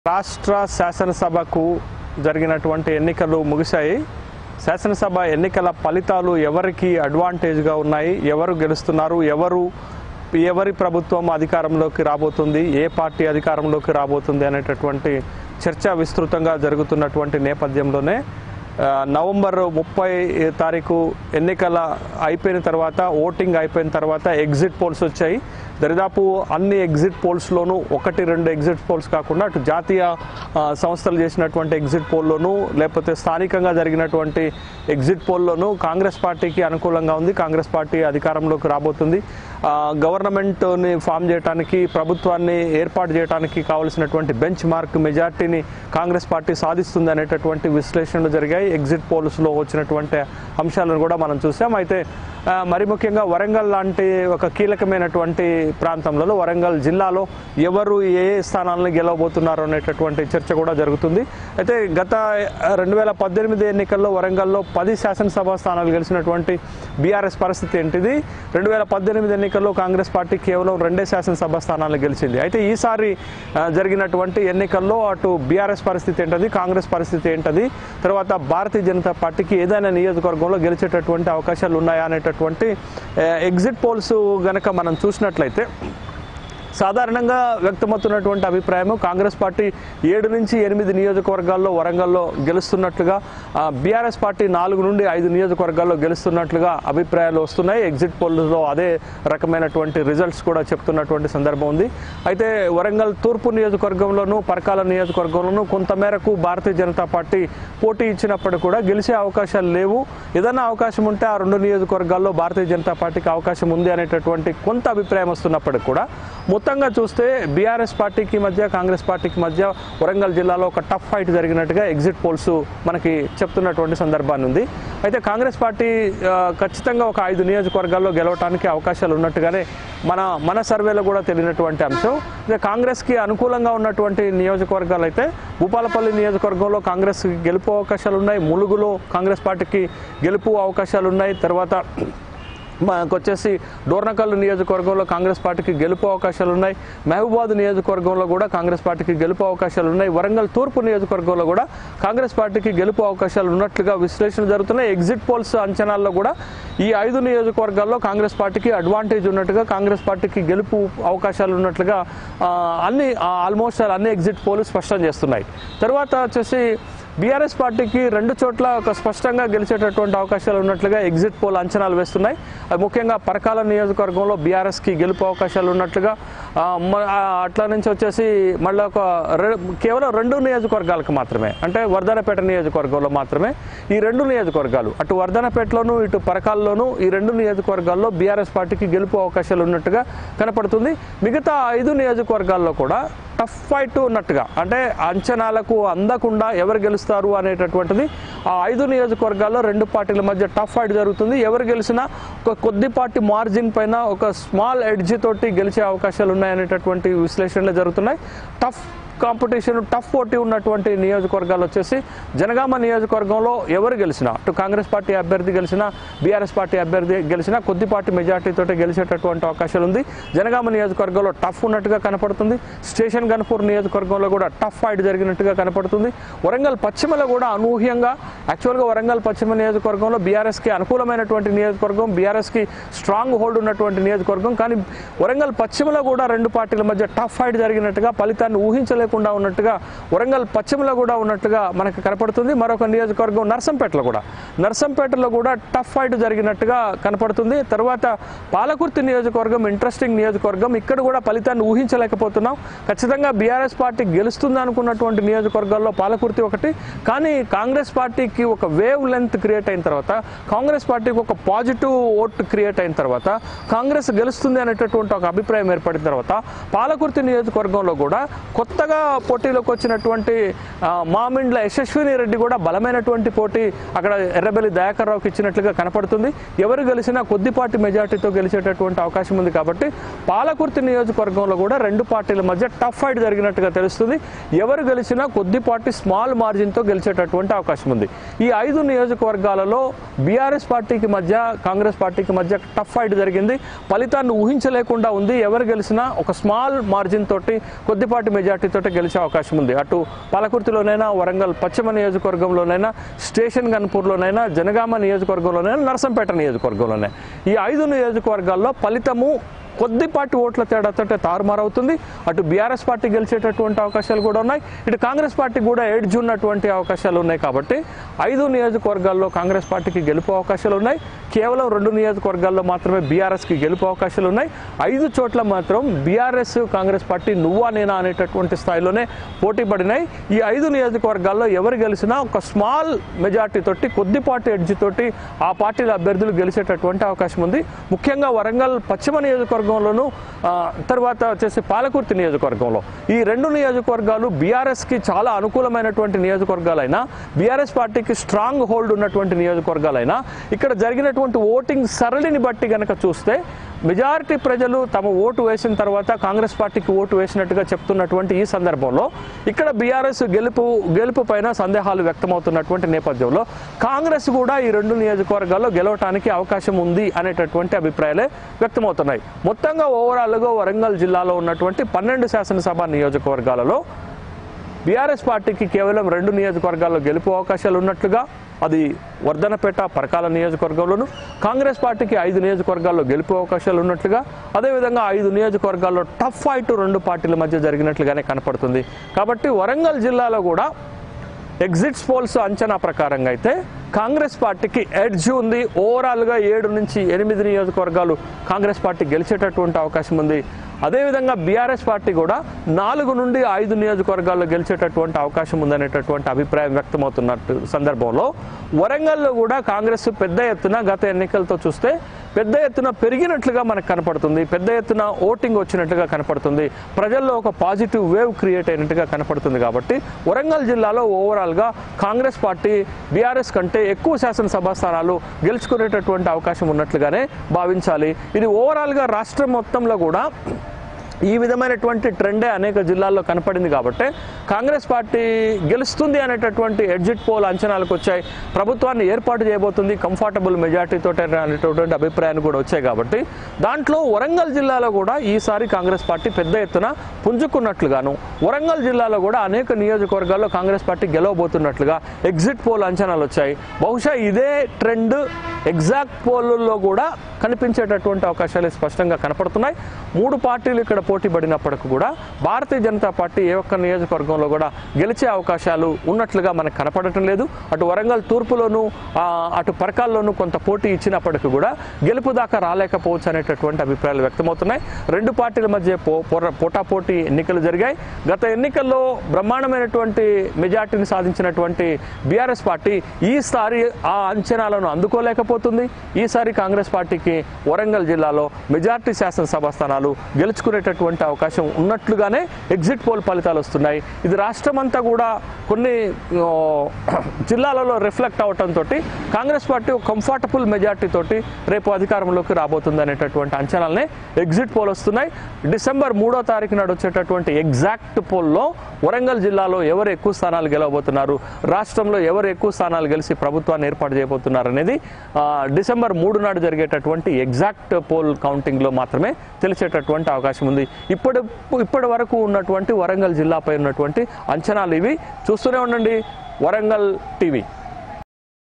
రాష్ట్ర శాసనసభకు జరిగినటువంటి ఎన్నికలు ముగిశాయి శాసనసభ ఎన్నికల ఫలితాలు ఎవరికి అడ్వాంటేజ్గా ఉన్నాయి ఎవరు గెలుస్తున్నారు ఎవరు ఎవరి ప్రభుత్వం అధికారంలోకి రాబోతుంది ఏ పార్టీ అధికారంలోకి రాబోతుంది అనేటటువంటి చర్చ విస్తృతంగా జరుగుతున్నటువంటి నేపథ్యంలోనే ఆ, నవంబర్ ముప్పై తారీఖు ఎన్నికల అయిపోయిన తర్వాత ఓటింగ్ అయిపోయిన తర్వాత ఎగ్జిట్ పోల్స్ వచ్చాయి దరిదాపు అన్ని ఎగ్జిట్ పోల్స్లోనూ ఒకటి రెండు ఎగ్జిట్ పోల్స్ కాకుండా అటు జాతీయ ఆ, సంస్థలు చేసినటువంటి ఎగ్జిట్ పోల్లోనూ లేకపోతే స్థానికంగా జరిగినటువంటి ఎగ్జిట్ పోల్లోనూ కాంగ్రెస్ పార్టీకి అనుకూలంగా ఉంది కాంగ్రెస్ పార్టీ అధికారంలోకి రాబోతుంది ఆ, గవర్నమెంట్ని ఫామ్ చేయడానికి ప్రభుత్వాన్ని ఏర్పాటు చేయడానికి కావలసినటువంటి బెంచ్ మార్క్ మెజార్టీని కాంగ్రెస్ పార్టీ సాధిస్తుంది అనేటటువంటి విశ్లేషణలు జరిగాయి ఎగ్జిట్ పోల్స్లో వచ్చినటువంటి అంశాలను కూడా మనం చూసాం అయితే ఆ, మరి ముఖ్యంగా వరంగల్ లాంటి ఒక కీలకమైనటువంటి ప్రాంతంలో వరంగల్ జిల్లాలో ఎవరు ఏ ఏ స్థానాలను గెలవబోతున్నారు అనేటటువంటి చర్చ కూడా జరుగుతుంది అయితే గత రెండు వేల పద్దెనిమిది ఎన్నికల్లో వరంగల్లో పది శాసనసభ స్థానాలు గెలిచినటువంటి బీఆర్ఎస్ పరిస్థితి ఏంటిది రెండు వేల పద్దెనిమిది ఎన్నికల్లో కాంగ్రెస్ పార్టీ కేవలం రెండే శాసనసభ స్థానాలు గెలిచింది అయితే ఈసారి ఆ, జరిగినటువంటి ఎన్నికల్లో అటు బీఆర్ఎస్ పరిస్థితి ఏంటది కాంగ్రెస్ పరిస్థితి ఏంటది తర్వాత భారతీయ జనతా పార్టీకి ఏదైనా నియోజకవర్గంలో గెలిచేటటువంటి అవకాశాలు ఉన్నాయా అనేటటువంటి ఆ, ఎగ్జిట్ పోల్స్ గనక మనం చూసినట్లయితే సాధారణంగా వ్యక్తమవుతున్నటువంటి అభిప్రాయం కాంగ్రెస్ పార్టీ ఏడు నుంచి ఎనిమిది నియోజకవర్గాల్లో వరంగల్లో గెలుస్తున్నట్లుగా ఆ, బీఆర్ఎస్ పార్టీ నాలుగు నుండి ఐదు నియోజకవర్గాల్లో గెలుస్తున్నట్లుగా అభిప్రాయాలు వస్తున్నాయి ఎగ్జిట్ పోల్లో అదే రకమైనటువంటి రిజల్ట్స్ కూడా చెప్తున్నటువంటి సందర్భం ఉంది అయితే వరంగల్ తూర్పు నియోజకవర్గంలోనూ పరకాల నియోజకవర్గంలోనూ కొంతమేరకు భారతీయ జనతా పార్టీ పోటీ ఇచ్చినప్పటికీ కూడా గెలిచే అవకాశాలు లేవు ఏదైనా అవకాశం ఉంటే ఆ రెండు నియోజకవర్గాల్లో భారతీయ జనతా పార్టీకి అవకాశం ఉంది అనేటటువంటి కొంత అభిప్రాయం వస్తున్నప్పటికీ కూడా మొత్తంగా చూస్తే బీఆర్ఎస్ పార్టీకి మధ్య కాంగ్రెస్ పార్టీకి మధ్య వరంగల్ జిల్లాలో ఒక టఫ్ ఫైట్ జరిగినట్టుగా ఎగ్జిట్ పోల్స్ మనకి చెప్తున్నటువంటి సందర్భాన్ని ఉంది అయితే కాంగ్రెస్ పార్టీ ఆ, ఖచ్చితంగా ఒక ఐదు నియోజకవర్గాల్లో గెలవడానికి అవకాశాలు ఉన్నట్టుగానే మన మన సర్వేలో కూడా తెలియనటువంటి అంశం ఇక కాంగ్రెస్కి అనుకూలంగా ఉన్నటువంటి నియోజకవర్గాలు అయితే భూపాలపల్లి నియోజకవర్గంలో కాంగ్రెస్ గెలుపు అవకాశాలు ఉన్నాయి ములుగులో కాంగ్రెస్ పార్టీకి గెలుపు అవకాశాలు ఉన్నాయి తర్వాత మనకు వచ్చేసి డోర్నకల్ నియోజకవర్గంలో కాంగ్రెస్ పార్టీకి గెలుపు అవకాశాలు ఉన్నాయి మహబూబాద్ నియోజకవర్గంలో కూడా కాంగ్రెస్ పార్టీకి గెలుపు అవకాశాలు ఉన్నాయి వరంగల్ తూర్పు నియోజకవర్గంలో కూడా కాంగ్రెస్ పార్టీకి గెలుపు అవకాశాలు ఉన్నట్లుగా విశ్లేషణ జరుగుతున్నాయి ఎగ్జిట్ పోల్స్ అంచనాల్లో కూడా ఈ ఐదు నియోజకవర్గాల్లో కాంగ్రెస్ పార్టీకి అడ్వాంటేజ్ ఉన్నట్టుగా కాంగ్రెస్ పార్టీకి గెలుపు అవకాశాలు ఉన్నట్లుగా ఆ, అన్ని ఆల్మోస్ట్ అన్ని ఎగ్జిట్ పోలు స్పష్టం చేస్తున్నాయి తర్వాత వచ్చేసి బీఆర్ఎస్ పార్టీకి రెండు చోట్ల ఒక స్పష్టంగా గెలిచేటటువంటి అవకాశాలు ఉన్నట్లుగా ఎగ్జిట్ పోల్ అంచనాలు వేస్తున్నాయి అది ముఖ్యంగా పరకాల నియోజకవర్గంలో బీఆర్ఎస్కి గెలుపు అవకాశాలు ఉన్నట్లుగా ఆ, మ- ఆ, అట్లా నుంచి వచ్చేసి మళ్ళీ ఒక రె- కేవలం రెండు నియోజకవర్గాలకు మాత్రమే అంటే వర్ధనపేట నియోజకవర్గంలో మాత్రమే ఈ రెండు నియోజకవర్గాలు అటు వర్ధనపేటలోను ఇటు పరకాల్లోనూ ఈ రెండు నియోజకవర్గాల్లో బీఆర్ఎస్ పార్టీకి గెలుపు అవకాశాలు ఉన్నట్టుగా కనపడుతుంది మిగతా ఐదు నియోజకవర్గాల్లో కూడా టఫ్ ఫైట్ ఉన్నట్టుగా అంటే అంచనాలకు అందకుండా ఎవరు గెలుస్తారు అనేటటువంటిది ఆ ఐదు నియోజకవర్గాల్లో రెండు పార్టీల మధ్య టఫ్ ఫైట్ జరుగుతుంది ఎవరు గెలిచినా ఒక కొద్దిపాటి మార్జిన్ పైన ఒక స్మాల్ ఎడ్జ్ తోటి గెలిచే అవకాశాలు ఉన్నాయనేటటువంటి విశ్లేషణలు జరుగుతున్నాయి టఫ్ కాంపిటీషన్ టఫ్ పోటీ ఉన్నటువంటి నియోజకవర్గాలు వచ్చేసి జనగామ నియోజకవర్గంలో ఎవరు గెలిచినా అటు కాంగ్రెస్ పార్టీ అభ్యర్థి గెలిచినా బీఆర్ఎస్ పార్టీ అభ్యర్థి గెలిచినా కొద్దిపాటి మెజార్టీతో గెలిచేటటువంటి అవకాశాలు ఉంది జనగామ నియోజకవర్గంలో టఫ్ ఉన్నట్టుగా కనపడుతుంది స్టేషన్ గన్పూర్ నియోజకవర్గంలో కూడా టఫ్ ఫైట్ జరిగినట్టుగా కనపడుతుంది వరంగల్ పశ్చిమలో కూడా అనూహ్యంగా యాక్చువల్గా వరంగల్ పశ్చిమ నియోజకవర్గంలో బీఆర్ఎస్కి అనుకూలమైనటువంటి నియోజకవర్గం బీఆర్ఎస్కి స్ట్రాంగ్ హోల్డ్ ఉన్నటువంటి నియోజకవర్గం కానీ వరంగల్ పశ్చిమలో కూడా రెండు పార్టీల మధ్య టఫ్ ఫైట్ జరిగినట్టుగా ఫలితాన్ని ఊహించలేకుండా ఉన్నట్టుగా వరంగల్ పశ్చిమలో కూడా ఉన్నట్టుగా మనకు కనపడుతుంది మరొక నియోజకవర్గం నర్సంపేటలో కూడా నర్సంపేటలో కూడా టఫ్ ఫైట్ జరిగినట్టుగా కనపడుతుంది తర్వాత పాలకుర్తి నియోజకవర్గం ఇంట్రెస్టింగ్ నియోజకవర్గం ఇక్కడ కూడా ఫలితాన్ని ఊహించలేకపోతున్నాం ఖచ్చితంగా బీఆర్ఎస్ పార్టీ గెలుస్తుంది అనుకున్నటువంటి నియోజకవర్గాల్లో పాలకుర్తి ఒకటి కానీ కాంగ్రెస్ పార్టీకి ఒక వేవ్ లెంత్ క్రియేట్ అయిన తర్వాత కాంగ్రెస్ పార్టీకి ఒక పాజిటివ్ ఓట్ క్రియేట్ అయిన తర్వాత కాంగ్రెస్ గెలుస్తుంది అనేటటువంటి ఒక అభిప్రాయం ఏర్పడిన తర్వాత పాలకుర్తి నియోజకవర్గంలో కూడా కొత్తగా పోటీలోకి వచ్చినటువంటి ఆ, మామిండ్ల యశస్విని రెడ్డి కూడా బలమైనటువంటి పోటీ అక్కడ ఎర్రబెల్లి దయాకర్ రావుకి ఇచ్చినట్లుగా కనపడుతుంది ఎవరు గెలిచినా కొద్దిపాటి మెజార్టీతో గెలిచేటటువంటి అవకాశం ఉంది కాబట్టి పాలకుర్తి నియోజకవర్గంలో కూడా రెండు పార్టీల మధ్య టఫ్ ఫైట్ జరిగినట్టుగా తెలుస్తుంది ఎవరు గెలిచినా కొద్దిపాటి స్మాల్ మార్జిన్తో గెలిచేటటువంటి అవకాశం ఉంది ఈ ఐదు నియోజకవర్గాలలో బీఆర్ఎస్ పార్టీకి మధ్య కాంగ్రెస్ పార్టీకి మధ్య టఫ్ ఫైట్ జరిగింది ఫలితాన్ని ఊహించలేకుండా ఉంది ఎవరు గెలిచినా ఒక స్మాల్ మార్జిన్ తోటి కొద్దిపాటి మెజార్టీతో గెలిచే అవకాశం ఉంది అటు పాలకుర్తిలోనైనా వరంగల్ పశ్చిమ నియోజకవర్గంలోనైనా స్టేషన్ గన్పూర్లోనైనా జనగామ నియోజకవర్గంలోనైనా నరసంపేట నియోజకవర్గంలోనే ఈ ఐదు నియోజకవర్గాల్లో ఫలితము కొద్దిపాటి ఓట్ల తేడాతో తారుమారవుతుంది అటు బీఆర్ఎస్ పార్టీ గెలిచేటటువంటి అవకాశాలు కూడా ఉన్నాయి ఇటు కాంగ్రెస్ పార్టీ కూడా ఎడ్జ్ ఉన్నటువంటి అవకాశాలు ఉన్నాయి కాబట్టి ఐదు నియోజకవర్గాల్లో కాంగ్రెస్ పార్టీకి గెలుపు అవకాశాలు ఉన్నాయి కేవలం రెండు నియోజకవర్గాల్లో మాత్రమే బీఆర్ఎస్కి గెలుపు అవకాశాలు ఉన్నాయి ఐదు చోట్ల మాత్రం బీఆర్ఎస్ కాంగ్రెస్ పార్టీ నువ్వా నేనా అనేటటువంటి స్థాయిలోనే పోటీ పడినాయి ఈ ఐదు నియోజకవర్గాల్లో ఎవరు గెలిచినా ఒక స్మాల్ మెజార్టీ తోటి కొద్దిపాటి ఎడ్జ్ తోటి ఆ పార్టీల అభ్యర్థులు గెలిచేటటువంటి అవకాశం ఉంది ముఖ్యంగా వరంగల్ పశ్చిమ నియోజకవర్గంలోను ఆ, తర్వాత వచ్చేసి పాలకుర్తి నియోజకవర్గంలో ఈ రెండు నియోజకవర్గాలు బీఆర్ఎస్కి చాలా అనుకూలమైనటువంటి నియోజకవర్గాలైనా బీఆర్ఎస్ పార్టీకి స్ట్రాంగ్ హోల్డ్ ఉన్నటువంటి నియోజకవర్గాలైనా ఇక్కడ జరిగినటువంటి ఓటింగ్ సరళిని బట్టి గనక చూస్తే మెజారిటీ ప్రజలు తమ ఓటు వేసిన తర్వాత కాంగ్రెస్ పార్టీకి ఓటు వేసినట్టుగా చెప్తున్నటువంటి ఈ సందర్భంలో ఇక్కడ బీఆర్ఎస్ గెలుపు గెలుపు పైన సందేహాలు వ్యక్తమవుతున్నటువంటి నేపథ్యంలో కాంగ్రెస్ కూడా ఈ రెండు నియోజకవర్గాల్లో గెలవటానికి అవకాశం ఉంది అనేటటువంటి అభిప్రాయాలే వ్యక్తమవుతున్నాయి మొత్తంగా ఓవరాల్గా వరంగల్ జిల్లాలో ఉన్నటువంటి పన్నెండు శాసనసభ నియోజకవర్గాలలో బీఆర్ఎస్ పార్టీకి కేవలం రెండు నియోజకవర్గాల్లో గెలుపు అవకాశాలు ఉన్నట్లుగా అది వర్ధనపేట పరకాల నియోజకవర్గంలోను కాంగ్రెస్ పార్టీకి ఐదు నియోజకవర్గాల్లో గెలుపు అవకాశాలు ఉన్నట్లుగా అదేవిధంగా ఐదు నియోజకవర్గాల్లో టఫ్ ఫైట్ రెండు పార్టీల మధ్య జరిగినట్లుగానే కనపడుతుంది కాబట్టి వరంగల్ జిల్లాలో కూడా ఎగ్జిట్స్ పోల్స్ అంచనా ప్రకారంగా అయితే కాంగ్రెస్ పార్టీకి ఎడ్జ్ ఉంది ఓవరాల్గా ఏడు నుంచి ఎనిమిది నియోజకవర్గాలు కాంగ్రెస్ పార్టీ గెలిచేటటువంటి అవకాశం ఉంది అదేవిధంగా బీఆర్ఎస్ పార్టీ కూడా నాలుగు నుండి ఐదు నియోజకవర్గాల్లో గెలిచేటటువంటి అవకాశం ఉందనేటటువంటి అభిప్రాయం వ్యక్తమవుతున్నట్టు సందర్భంలో వరంగల్లో కూడా కాంగ్రెస్ పెద్ద ఎత్తున గత ఎన్నికలతో చూస్తే పెద్ద ఎత్తున పెరిగినట్లుగా మనకు కనపడుతుంది పెద్ద ఎత్తున ఓటింగ్ వచ్చినట్లుగా కనపడుతుంది ప్రజల్లో ఒక పాజిటివ్ వేవ్ క్రియేట్ అయినట్టుగా కనపడుతుంది కాబట్టి వరంగల్ జిల్లాలో ఓవరాల్గా కాంగ్రెస్ పార్టీ బీఆర్ఎస్ కంటే ఎక్కువ శాసనసభ స్థానాలు గెలుచుకునేటటువంటి అవకాశం ఉన్నట్లుగానే భావించాలి ఇది ఓవరాల్గా రాష్ట్రం మొత్తంలో కూడా ఈ విధమైనటువంటి ట్రెండే అనేక జిల్లాల్లో కనపడింది కాబట్టి కాంగ్రెస్ పార్టీ గెలుస్తుంది అనేటటువంటి ఎడ్జిట్ పోల్ అంచనాలకు వచ్చాయి ప్రభుత్వాన్ని ఏర్పాటు చేయబోతుంది కంఫర్టబుల్ మెజార్టీతో అనేటటువంటి అభిప్రాయాలు కూడా వచ్చాయి కాబట్టి దాంట్లో వరంగల్ జిల్లాలో కూడా ఈసారి కాంగ్రెస్ పార్టీ పెద్ద ఎత్తున పుంజుకున్నట్లుగాను వరంగల్ జిల్లాలో కూడా అనేక నియోజకవర్గాల్లో కాంగ్రెస్ పార్టీ గెలవబోతున్నట్లుగా ఎగ్జిట్ పోల్ అంచనాలు వచ్చాయి బహుశా ఇదే ట్రెండ్ ఎగ్జాక్ట్ పోల్లో కూడా కనిపించేటటువంటి అవకాశాలు స్పష్టంగా కనపడుతున్నాయి మూడు పార్టీలు ఇక్కడ పోటీ పడినప్పటికీ కూడా భారతీయ జనతా పార్టీ ఏ ఒక్క నియోజకవర్గంలో కూడా గెలిచే అవకాశాలు ఉన్నట్లుగా మనకు కనపడటం లేదు అటు వరంగల్ తూర్పులోను ఆ, అటు పరకాల్లోనూ కొంత పోటీ ఇచ్చినప్పటికీ కూడా గెలుపు దాకా రాలేకపోవచ్చు అనేటటువంటి అభిప్రాయాలు వ్యక్తమవుతున్నాయి రెండు పార్టీల మధ్య పో పోర- పోటాపోటీ ఎన్నికలు జరిగాయి గత ఎన్నికల్లో బ్రహ్మాండమైనటువంటి మెజార్టీని సాధించినటువంటి బీఆర్ఎస్ పార్టీ ఈసారి ఆ అంచనాలను అందుకోలేకపోతుంది ఈసారి కాంగ్రెస్ పార్టీకి వరంగల్ జిల్లాలో మెజార్టీ శాసనసభ స్థానాలు గెలుచుకునేటటువంటి అవకాశం ఉన్నట్లుగానే ఎగ్జిట్ పోల్ ఫలితాలు వస్తున్నాయి ఇది రాష్ట్రమంతా కూడా కొన్ని ఆ, జిల్లాలలో రిఫ్లెక్ట్ అవటంతో కాంగ్రెస్ పార్టీ కంఫర్టబుల్ మెజార్టీ తోటి రేపు అధికారంలోకి రాబోతుంది అనేటటువంటి అంచనాలనే ఎగ్జిట్ పోల్ వస్తున్నాయి డిసెంబర్ మూడో తారీఖు నాడు వచ్చేటటువంటి ఎగ్జాక్ట్ పోల్లో వరంగల్ జిల్లాలో ఎవరు ఎక్కువ స్థానాలు గెలవబోతున్నారు రాష్ట్రంలో ఎవరు ఎక్కువ స్థానాలు గెలిచి ప్రభుత్వాన్ని ఏర్పాటు చేయబోతున్నారు అనేది ఆ, డిసెంబర్ మూడు నాడు జరిగేటటువంటి ఎగ్జాక్ట్ పోల్ కౌంటింగ్లో మాత్రమే తెలిసేటటువంటి అవకాశం ఉంది ఇప్పటి ఇప్పటి వరకు ఉన్నటువంటి వరంగల్ జిల్లాపై ఉన్నటువంటి అంచనాలు ఇవి చూస్తూనే ఉండండి వరంగల్ టీవీ